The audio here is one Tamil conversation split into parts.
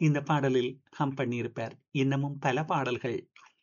இந்த பாடலில் ஹம் பண்ணியிருப்பார் இன்னமும் பல பாடல்கள்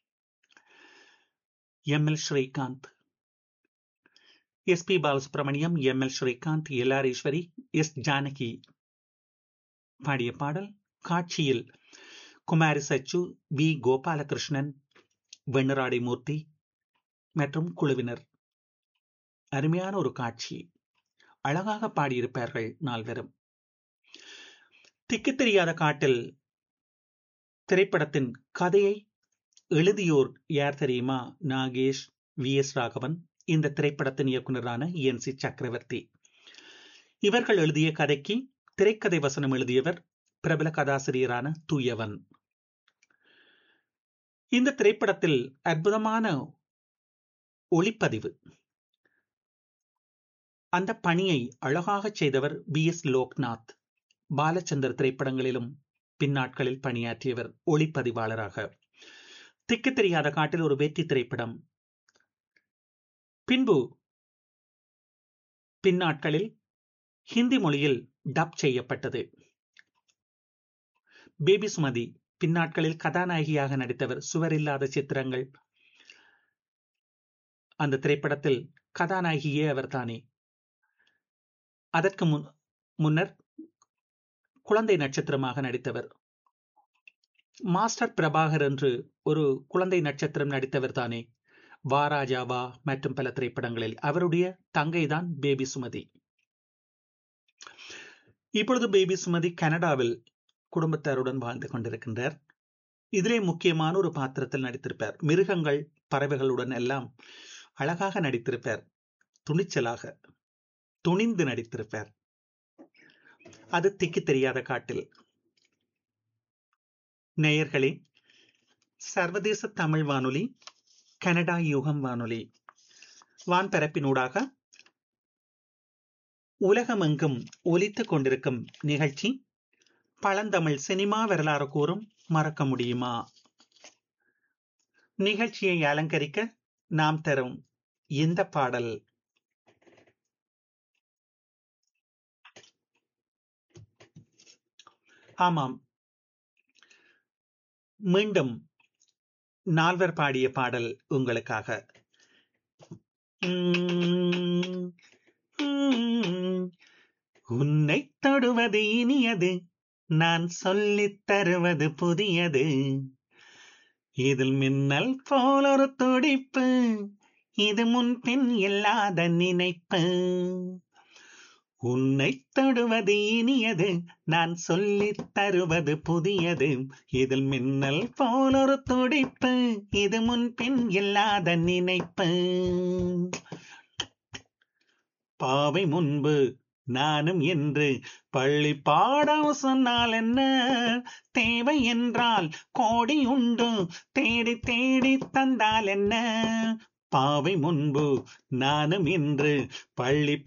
எம் எல் ஸ்ரீகாந்த் எஸ் பி பாலசுப்ரமணியம் எம் எல் ஸ்ரீகாந்த் எல் ஆர் ஈஸ்வரி எஸ் ஜானகி பாடிய பாடல் காட்சியில் குமாரி சச்சு வி கோபாலகிருஷ்ணன் வெண்ணராடை மூர்த்தி மற்றும் குழுவினர் அருமையான ஒரு காட்சி அழகாக பாடியிருப்பார்கள் நால்வரும் திக்கு தெரியாத காட்டில் திரைப்படத்தின் கதையை எழுதியோர் யார் தெரியுமா நாகேஷ் வி எஸ் ராகவன் இந்த திரைப்படத்தின் இயக்குநரான என் சி சக்கரவர்த்தி இவர்கள் எழுதிய கதைக்கு திரைக்கதை வசனம் எழுதியவர் பிரபல கதாசிரியரான தூயவன் இந்த திரைப்படத்தில் அற்புதமான ஒளிப்பதிவு அந்த பணியை அழகாக செய்தவர் பி எஸ் லோக்நாத் பாலச்சந்தர் திரைப்படங்களிலும் பின்னாட்களில் பணியாற்றியவர் ஒளிப்பதிவாளராக திக்கு தெரியாத காட்டில் ஒரு வெற்றி திரைப்படம் பின்பு பின்னாட்களில் ஹிந்தி மொழியில் டப் செய்யப்பட்டது பேபி சுமதி பின்னாட்களில் கதாநாயகியாக நடித்தவர் சுவரில்லாத சித்திரங்கள் அந்த திரைப்படத்தில் கதாநாயகியே அவர்தானே அதற்கு முன் முன்னர் குழந்தை நட்சத்திரமாக நடித்தவர் மாஸ்டர் பிரபாகர் என்று ஒரு குழந்தை நட்சத்திரம் நடித்தவர் தானே வாராஜாவா மற்றும் பல திரைப்படங்களில் அவருடைய தங்கைதான் பேபி சுமதி இப்பொழுது பேபி சுமதி கனடாவில் குடும்பத்தாருடன் வாழ்ந்து கொண்டிருக்கின்றார் இதிலே முக்கியமான ஒரு பாத்திரத்தில் நடித்திருப்பார் மிருகங்கள் பறவைகளுடன் எல்லாம் அழகாக நடித்திருப்பார் துணிச்சலாக துணிந்து நடித்திருப்பார் அது திக்கு தெரியாத காட்டில் நேயர்களே சர்வதேச தமிழ் வானொலி கனடா யுகம் வானொலி வான்பரப்பினூடாக உலகமெங்கும் ஒலித்துக் கொண்டிருக்கும் நிகழ்ச்சி பழந்தமிழ் சினிமா வரலாறு கூறும் மறக்க முடியுமா நிகழ்ச்சியை அலங்கரிக்க நாம் தரும் இந்த பாடல் ஆமாம் மீண்டும் நால்வர் பாடிய பாடல் உங்களுக்காக உன்னை தொடுவது இனியது நான் சொல்லித் தருவது புதியது இதில் மின்னல் போல் ஒரு துடிப்பு இது முன்பின் இல்லாத நினைப்பு உன்னை தொடுவது இனியது நான் சொல்லித் தருவது புதியது இதில் மின்னல் போல் ஒரு துடிப்பு இது முன்பின் இல்லாத நினைப்பு பாவை முன்பு நானும் என்று பள்ளி பாடம் சொன்னால் என்ன தேவை என்றால் கோடி உண்டு தேடி தேடி தந்தால் என்ன பாவை முன்பு நானும் இன்று பள்ளி